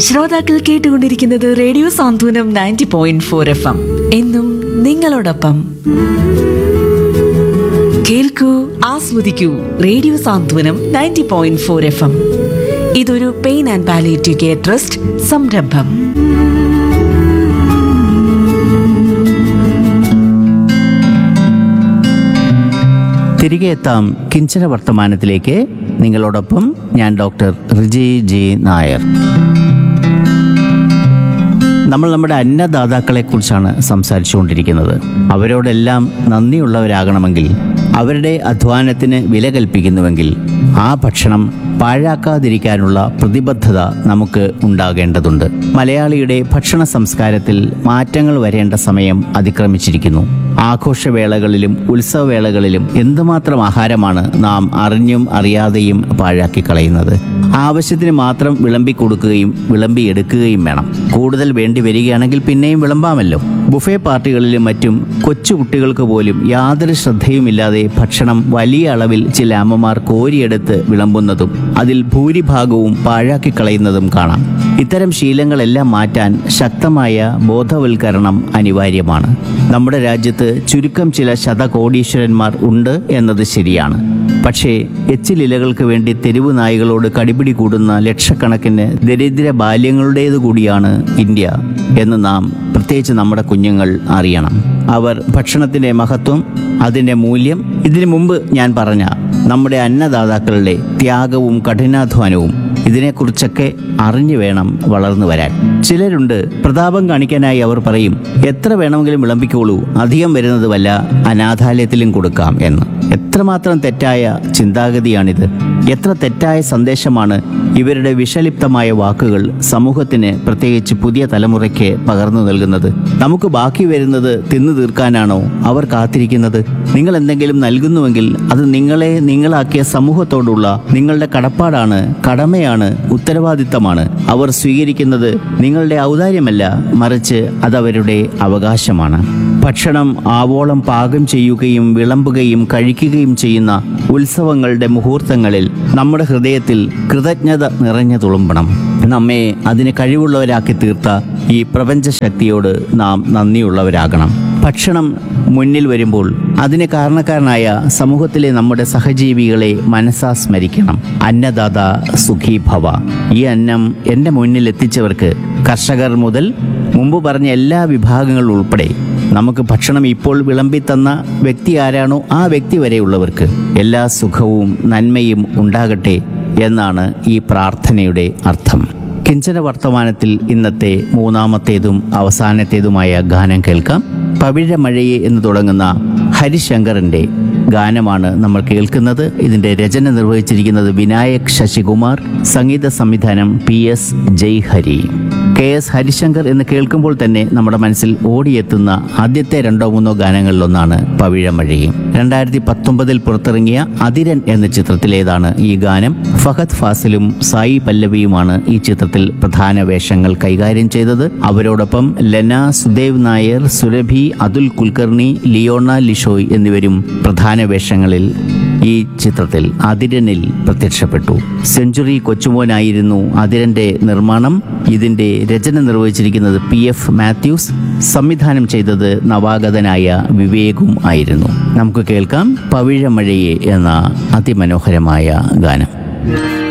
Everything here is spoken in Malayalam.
ശ്രോതാക്കൾ കേട്ടുകൊണ്ടിരിക്കുന്നത് radio Santhwanam ninety point four F M എന്നും നിങ്ങളോടൊപ്പം കേൾക്കൂ ആസ്വദിക്കൂ radio Santhwanam ninety point four F M ഇതൊരു pain and palliative care trust സംരംഭം തിരികെ എത്താം കിഞ്ചന വർത്തമാനത്തിലേക്ക് നിങ്ങളോടൊപ്പം ഞാൻ ഡോക്ടർ റിജി ജി നായർ നമ്മൾ നമ്മുടെ അന്നദാതാക്കളെ കുറിച്ചാണ് സംസാരിച്ചുകൊണ്ടിരിക്കുന്നത് അവരോടെല്ലാം നന്ദിയുള്ളവരാകണമെങ്കിൽ അവരുടെ അധ്വാനത്തിന് വില കൽപ്പിക്കുന്നുവെങ്കിൽ ആ ഭക്ഷണം പാഴാക്കാതിരിക്കാനുള്ള പ്രതിബദ്ധത നമുക്ക് ഉണ്ടാകേണ്ടതുണ്ട് മലയാളിയുടെ ഭക്ഷണ സംസ്കാരത്തിൽ മാറ്റങ്ങൾ വരേണ്ട സമയം അതിക്രമിച്ചിരിക്കുന്നു ആഘോഷവേളകളിലും ഉത്സവവേളകളിലും എന്തുമാത്രം ആഹാരമാണ് നാം അറിഞ്ഞും അറിയാതെയും പാഴാക്കി കളയുന്നത് ആവശ്യത്തിന് മാത്രം വിളമ്പി കൊടുക്കുകയും വിളമ്പിയെടുക്കുകയും വേണം കൂടുതൽ വേണ്ടി വരികയാണെങ്കിൽ പിന്നെയും വിളമ്പാമല്ലോ ബുഫേ പാർട്ടികളിലും മറ്റും കൊച്ചു കുട്ടികൾക്ക് പോലും യാതൊരു ശ്രദ്ധയുമില്ലാതെ ഭക്ഷണം വലിയ അളവിൽ ചില അമ്മമാർ കോരിയെടുത്ത് വിളമ്പുന്നതും അതിൽ ഭൂരിഭാഗവും പാഴാക്കി കളയുന്നതും കാണാം ഇത്തരം ശീലങ്ങളെല്ലാം മാറ്റാൻ ശക്തമായ ബോധവൽക്കരണം അനിവാര്യമാണ് നമ്മുടെ രാജ്യത്ത് ചുരുക്കം ചില ശതകോടീശ്വരന്മാർ ഉണ്ട് എന്നത് ശരിയാണ് പക്ഷേ എച്ചിലിലകൾക്ക് വേണ്ടി തെരുവ് നായികളോട് കടിപിടി കൂടുന്ന ലക്ഷക്കണക്കിന് ദരിദ്ര ബാല്യങ്ങളുടേതു കൂടിയാണ് ഇന്ത്യ എന്ന് നാം പ്രത്യേകിച്ച് നമ്മുടെ കുഞ്ഞുങ്ങൾ അറിയണം അവർ ഭക്ഷണത്തിൻ്റെ മഹത്വം അതിൻ്റെ മൂല്യം ഇതിനു മുമ്പ് ഞാൻ പറഞ്ഞ നമ്മുടെ അന്നദാതാക്കളുടെ ത്യാഗവും കഠിനാധ്വാനവും ഇതിനെക്കുറിച്ചൊക്കെ അറിഞ്ഞു വേണം വളർന്നു വരാൻ ചിലരുണ്ട് പ്രതാപം കാണിക്കാനായി അവർ പറയും എത്ര വേണമെങ്കിലും വിളമ്പിക്കോളൂ അധികം വരുന്നത് വല്ല അനാഥാലയത്തിലും കൊടുക്കാം എന്ന് എത്രമാത്രം തെറ്റായ ചിന്താഗതിയാണിത് എത്ര തെറ്റായ സന്ദേശമാണ് ഇവരുടെ വിഷലിപ്തമായ വാക്കുകൾ സമൂഹത്തിന് പ്രത്യേകിച്ച് പുതിയ തലമുറയ്ക്ക് പകർന്നു നൽകുന്നത് നമുക്ക് ബാക്കി വരുന്നത് തിന്നു തീർക്കാനാണോ അവർ കാത്തിരിക്കുന്നത് നിങ്ങൾ എന്തെങ്കിലും നൽകുന്നുവെങ്കിൽ അത് നിങ്ങളെ നിങ്ങളാക്കിയ സമൂഹത്തോടുള്ള നിങ്ങളുടെ കടപ്പാടാണ് കടമയാണ് ഉത്തരവാദിത്തമാണ് അവർ സ്വീകരിക്കുന്നത് നിങ്ങളുടെ ഔദാര്യമല്ല മറിച്ച് അതവരുടെ അവകാശമാണ് ഭക്ഷണം ആവോളം പാകം ചെയ്യുകയും വിളമ്പുകയും കഴിക്കുകയും ചെയ്യുന്ന ഉത്സവങ്ങളുടെ മുഹൂർത്തങ്ങളിൽ നമ്മുടെ ഹൃദയത്തിൽ കൃതജ്ഞത നിറഞ്ഞു തുളുമ്പണം നമ്മെ അതിന് കഴിവുള്ളവരാക്കി തീർത്ത ഈ പ്രപഞ്ച ശക്തിയോട് നാം നന്ദിയുള്ളവരാകണം ഭക്ഷണം മുന്നിൽ വരുമ്പോൾ അതിന് കാരണക്കാരനായ സമൂഹത്തിലെ നമ്മുടെ സഹജീവികളെ മനസ്സാ സ്മരിക്കണം അന്നദാത സുഖീ ഭവ ഈ അന്നം എൻ്റെ മുന്നിൽ എത്തിച്ചവർക്ക് കർഷകർ മുതൽ മുമ്പ് പറഞ്ഞ എല്ലാ വിഭാഗങ്ങളും ഉൾപ്പെടെ നമുക്ക് ഭക്ഷണം ഇപ്പോൾ വിളമ്പി തന്ന വ്യക്തി ആരാണോ ആ വ്യക്തി വരെയുള്ളവർക്ക് എല്ലാ സുഖവും നന്മയും ഉണ്ടാകട്ടെ എന്നാണ് ഈ പ്രാർത്ഥനയുടെ അർത്ഥം കിഞ്ചന വർത്തമാനത്തിൽ ഇന്നത്തെ മൂന്നാമത്തേതും അവസാനത്തേതുമായ ഗാനം കേൾക്കാം പവിഴമഴയെ എന്ന് തുടങ്ങുന്ന ഹരിശങ്കറിൻ്റെ ഗാനമാണ് നമ്മൾ കേൾക്കുന്നത് ഇതിൻ്റെ രചന നിർവഹിച്ചിരിക്കുന്നത് വിനായക് ശശികുമാർ സംഗീത സംവിധാനം P S Jayahari K S Harishankar എന്ന് കേൾക്കുമ്പോൾ തന്നെ നമ്മുടെ മനസ്സിൽ ഓടിയെത്തുന്ന ആദ്യത്തെ രണ്ടോ മൂന്നോ ഗാനങ്ങളിലൊന്നാണ് പവിഴമഴയും രണ്ടായിരത്തി പത്തൊമ്പതിൽ പുറത്തിറങ്ങിയ അതിരൻ എന്ന ചിത്രത്തിലേതാണ് ഈ ഗാനം ഫഹദ് ഫാസിലും സായി പല്ലവിയുമാണ് ഈ ചിത്രത്തിൽ പ്രധാന വേഷങ്ങൾ കൈകാര്യം ചെയ്തത് അവരോടൊപ്പം ലെന സുദേവ് നായർ സുരഭി അതുൽ കുൽക്കർണി ലിയോണ ലിഷോയ് എന്നിവരും പ്രധാന വേഷങ്ങളിൽ ഈ ചിത്രത്തിൽ അതിരനിൽ പ്രത്യക്ഷപ്പെട്ടു സെഞ്ചുറി കൊച്ചുമോനായിരുന്നു അതിരന്റെ നിർമ്മാണം ഇതിന്റെ രചന നിർവഹിച്ചിരിക്കുന്നത് പി എഫ് മാത്യൂസ് സംവിധാനം ചെയ്തത് നവാഗതനായ വിവേകും ആയിരുന്നു നമുക്ക് കേൾക്കാം പവിഴമഴയെ എന്ന അതിമനോഹരമായ ഗാനം